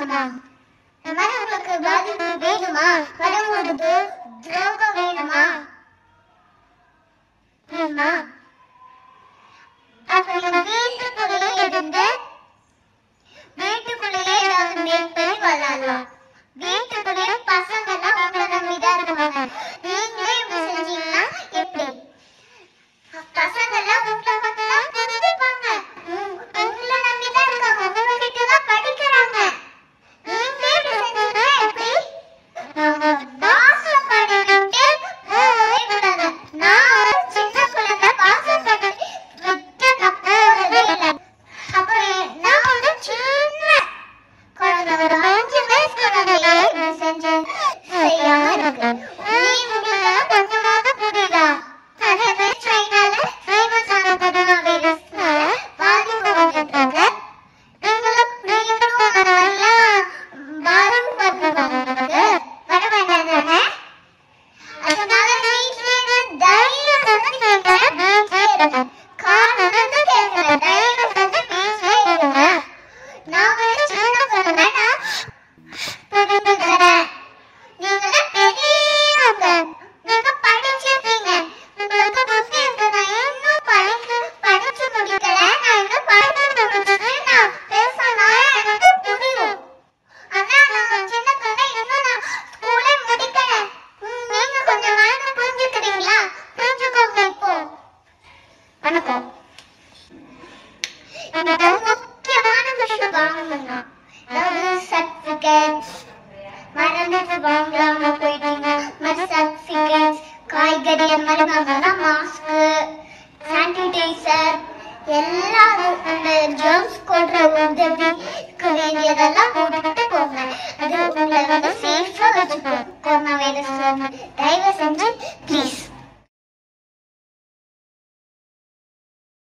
வேணுமா மற்றவங்களுக்கு பாதிப்பு வேணுமா வரவங்களுக்கு துரோகம் வேணுமா வேணுமா அப்ப நீங்க வீட்டுக்குள்ளேயே இருந்து வீட்டுக்குள்ளேயே ஏதாவது மேற்படி விளையாடலாம் வீட்டுக்குள்ளேயே பசங்க எல்லாம் உங்களை நம்பிதான் இருப்பாங்க நீங்களே இப்படி செஞ்சீங்கன்னா எப்படி பசங்க எல்லாம் உங்களை பார்த்து தான் தெரிஞ்சுப்பாங்க உங்க- உங்களை நம்பிதான் இருக்காங்க உங்ககிட்ட தான் படிக்கிறாங்க நீங்களே இப்படி செஞ்சீங்கன்னா எப்படி பாசப்பட்டுட்டு போகவே கூடாது. நான் ஒரு சின்ன குழந்தை பாசப்பட்டு விட்டு தப்புறதே இல்லை. அப்ப நான் வந்து சின்ன குழந்தை, ஒரு அஞ்சு வயசு குழந்தையே இப்படி செஞ்சு செய்யாம இருக்கு. நீ உங்களுக்கெல்லாம் கொஞ்சமாவது புரியுதா? அதே மாதிரி சைனால famous ஆன corona virusனால பாதிப்பு வந்துட்டு இருக்கு. நீங்களும் நீங்களும் அதெல்லாம் பாதிக்கப்படுறவங்களுக்கு வர வேண்டாம் தானே? அதனால வீட்டிலே இருந்து தயவு செஞ்சு நீங்க வீட்டிலே இருங்க. காரணம் வந்து கேட்கிறேன். தயவு செஞ்சு வீட்டிலே இருங்க. நான் வந்து சின்ன குழந்தை, நான் புரிஞ்சுக்கிறேன். நீங்களாம் பெரியவங்க. நீங்க படிச்சிருக்கீங்க. உங்களுக்கு புத்தி இருக்கு. நான் இன்னும் படிக்க- படிச்சு முடிக்கல. நான் இன்னும் படிச்சு முடிச்சுட்டு நான் பேசினா எனக்கு புரியும். ஆனா நான் சின்ன குழந்தை, இன்னும் நான் ஸ்கூலே முடிக்கல. ம், நீங்க கொஞ்சம் வேணா புரிஞ்சுக்கிறீங்களா? புரிஞ்சுக்கோங்க இப்போ. வணக்கம் எனக்கு முக்கியமான விஷயம் வாங்கணும்னா அதாவது சர்டிபிகேட் மறந்துட்டு வாங்காம போயிட்டீங்க மற்ற சர்டிபிகேட் காய்கறி அந்த மாதிரி வாங்கினா மாஸ்க் சானிடைசர் எல்லா அந்த ஜெர்ம்ஸ் கொள்ற உதவிக்கு வேண்டியதெல்லாம் போட்டுட்டு போங்க அது உங்களை வந்து